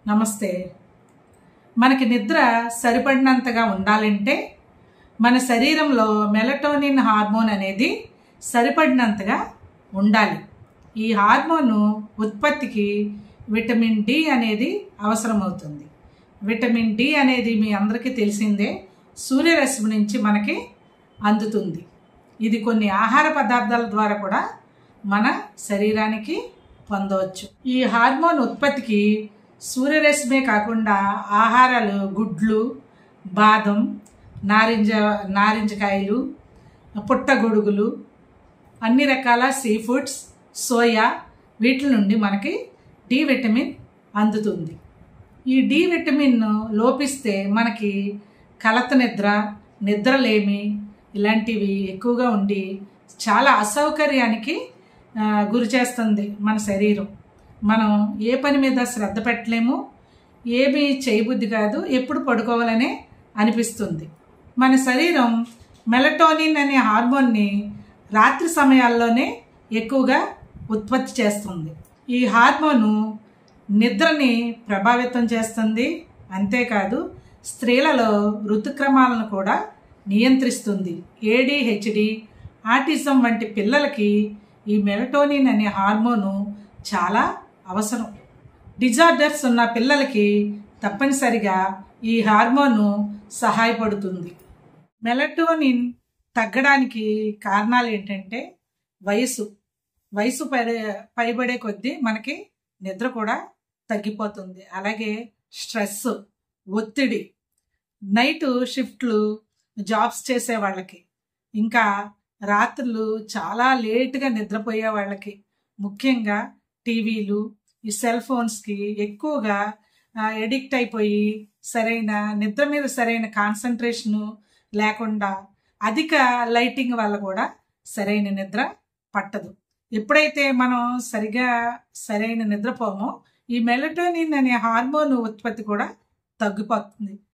నమస్తే మనకి నిద్ర సరిపడినంతగా ఉండాలంటే మన శరీరంలో మెలటోనిన్ హార్మోన్ అనేది సరిపడినంతగా ఉండాలి ఈ హార్మోను ఉత్పత్తికి విటమిన్ డి అనేది అవసరమవుతుంది విటమిన్ డి అనేది మీ అందరికీ తెలిసిందే సూర్యరశ్మి నుంచి మనకి అందుతుంది ఇది కొన్ని ఆహార పదార్థాల ద్వారా కూడా మన శరీరానికి పొందవచ్చు ఈ హార్మోన్ ఉత్పత్తికి సూర్యరశ్మే కాకుండా ఆహారాలు గుడ్లు బాదం నారింజ నారింజకాయలు పుట్టగొడుగులు అన్ని రకాల సీ ఫుడ్స్ సోయా వీటి నుండి మనకి డి విటమిన్ అందుతుంది ఈ డి విటమిన్ లోపిస్తే మనకి కలత నిద్ర నిద్రలేమి ఇలాంటివి ఎక్కువగా ఉండి చాలా అసౌకర్యానికి ఆ, గురి చేస్తుంది మన శరీరం మనం ఏ పని మీద శ్రద్ధ పెట్టలేము ఏమీ చేయబుద్ధి కాదు ఎప్పుడు పడుకోవాలనే అనిపిస్తుంది మన శరీరం మెలటోనిన్ అనే హార్మోన్ని రాత్రి సమయాల్లోనే ఎక్కువగా ఉత్పత్తి చేస్తుంది ఈ హార్మోను నిద్రని ప్రభావితం చేస్తుంది అంతేకాదు స్త్రీలలో ఋతుక్రమాలను కూడా నియంత్రిస్తుంది ఏడిహెచ్డి ఆటిజం వంటి పిల్లలకి ఈ మెలటోనిన్ అనే హార్మోను చాలా అవసరం డిజార్డర్స్ ఉన్న పిల్లలకి తప్పనిసరిగా ఈ హార్మోను సహాయపడుతుంది మెలటోనిన్ తగ్గడానికి కారణాలు ఏంటంటే వయసు వయసు పడే పైబడే కొద్దీ మనకి నిద్ర కూడా తగ్గిపోతుంది అలాగే స్ట్రెస్ ఒత్తిడి నైట్ షిఫ్ట్లు జాబ్స్ చేసే వాళ్ళకి ఇంకా రాత్రులు చాలా లేటుగా నిద్రపోయే వాళ్ళకి ముఖ్యంగా టీవీలు ఈ సెల్ ఫోన్స్కి ఎక్కువగా ఎడిక్ట్ అయిపోయి సరైన నిద్ర మీద సరైన కాన్సన్ట్రేషను లేకుండా అధిక లైటింగ్ వల్ల కూడా సరైన నిద్ర పట్టదు ఎప్పుడైతే మనం సరిగా సరైన నిద్రపోమో ఈ మెలటోనిన్ అనే హార్మోన్ ఉత్పత్తి కూడా తగ్గిపోతుంది